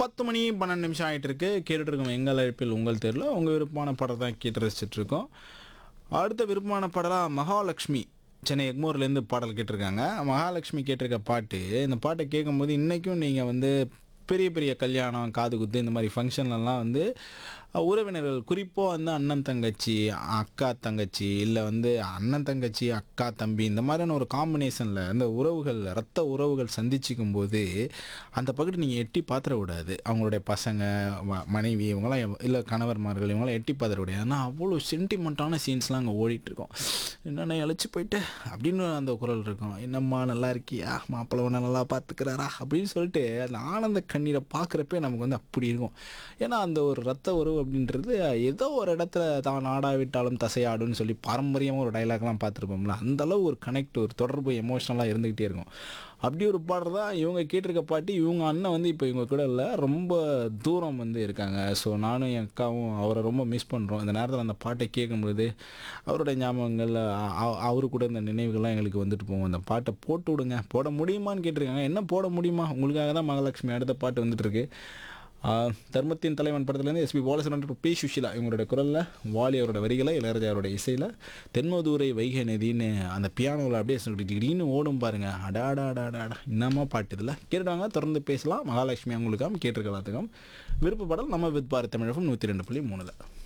பத்து மணி பன்னெண்டு நிமிஷம் ஆகிட்டு இருக்கு கேட்டுட்டு இருக்கோம் எங்கள் அழைப்பில் உங்கள் தெருவில் உங்கள் விருப்பமான படம் தான் கேட்டு ரசிச்சுட்டு இருக்கோம் அடுத்த விருப்பமான படலாம் மகாலட்சுமி சென்னை எக்மோர்லேருந்து பாடல் கேட்டிருக்காங்க மகாலட்சுமி கேட்டிருக்க பாட்டு இந்த பாட்டை கேட்கும்போது இன்றைக்கும் நீங்கள் வந்து பெரிய பெரிய கல்யாணம் காது குத்து இந்த மாதிரி ஃபங்க்ஷன்லலாம் வந்து அஹ், உறவினர்கள் குறிப்பாக வந்து அண்ணன் தங்கச்சி அக்கா தங்கச்சி இல்லை வந்து அண்ணன் தங்கச்சி அக்கா தம்பி இந்த மாதிரியான ஒரு காம்பினேஷனில் அந்த உறவுகள் ரத்த உறவுகள் சந்திச்சிக்கும் போது அந்த பக்கத்து நீங்கள் எட்டி பாத்திர விடாது அவங்களுடைய பசங்க ம- மனைவி இவங்களாம் எவ்- இல்லை கணவர்மார்கள் இவங்களாம் எட்டி பாத்திர விடாது ஆனால் அவ்வளோ சென்டிமெண்ட்டான சீன்ஸ்லாம் அங்கே ஓடிட்டு இருக்கும் என்னென்ன இழைச்சி போயிட்டு அப்படின்னு அந்த குரல் இருக்கும் என்னம்மா நல்லா இருக்கியா மாப்பிள்ளை உன்னை நல்லா பார்த்துக்கிறாரா அப்படின்னு சொல்லிட்டு அந்த ஆனந்த கண்ணீரை பார்க்குறப்பே நமக்கு வந்து அப்படி இருக்கும் ஏன்னா அந்த ஒரு ரத்த உறவு அப்படின்றது ஏதோ ஒரு இடத்துல தான் நாடாவிட்டாலும் தசையாடுன்னு சொல்லி பாரம்பரியமாக ஒரு டைலாக்லாம் பார்த்துருப்போம்ல அந்த அளவு ஒரு கனெக்ட் ஒரு தொடர்பு எமோஷனலாக இருந்துக்கிட்டே இருக்கும் அப்படி ஒரு பாடல் தான் இவங்க கேட்டிருக்க பாட்டு இவங்க அண்ணன் வந்து இப்போ இவங்க கூட இல்லை ரொம்ப தூரம் வந்து இருக்காங்க ஸோ நானும் என் அக்காவும் அவரை ரொம்ப மிஸ் பண்ணுறோம் இந்த நேரத்தில் அந்த பாட்டை கேட்கும்பொழுது அவருடைய ஞாபகங்கள் அ- அ- அவரு கூட இந்த நினைவுகள்லாம் எங்களுக்கு வந்துட்டு போகும் அந்த பாட்டை போட்டு விடுங்க போட முடியுமான்னு கேட்டிருக்காங்க என்ன போட முடியுமா உங்களுக்காக தான் மகாலட்சுமி அடுத்த பாட்டு வந்துட்டு இருக்கு ஆ, தர்மத்தின் தலைவன் படத்துலேருந்து எஸ்பி பாலசரன் பி சுஷிலா இவங்களோட குரலில் வாலி அவரோட வரிகளை இளையராஜா அவரோட இசையில் தென்மதுரை வைகை நதின்னு அந்த பியானோவில் அப்படியே சொல்லிட்டு திடீர்னு ஓடும் பாருங்க அடாடாடாடாடா என்னமா பாட்டு இதில் கேட்டுவாங்க தொடர்ந்து பேசலாம் மகாலட்சுமி அவங்களுக்காம் கேட்டிருக்க எல்லாத்துக்கும் விருப்பப்படல் நம்ம வித் பாரத் தமிழகம் நூற்றி ரெண்டு புள்ளி மூணில்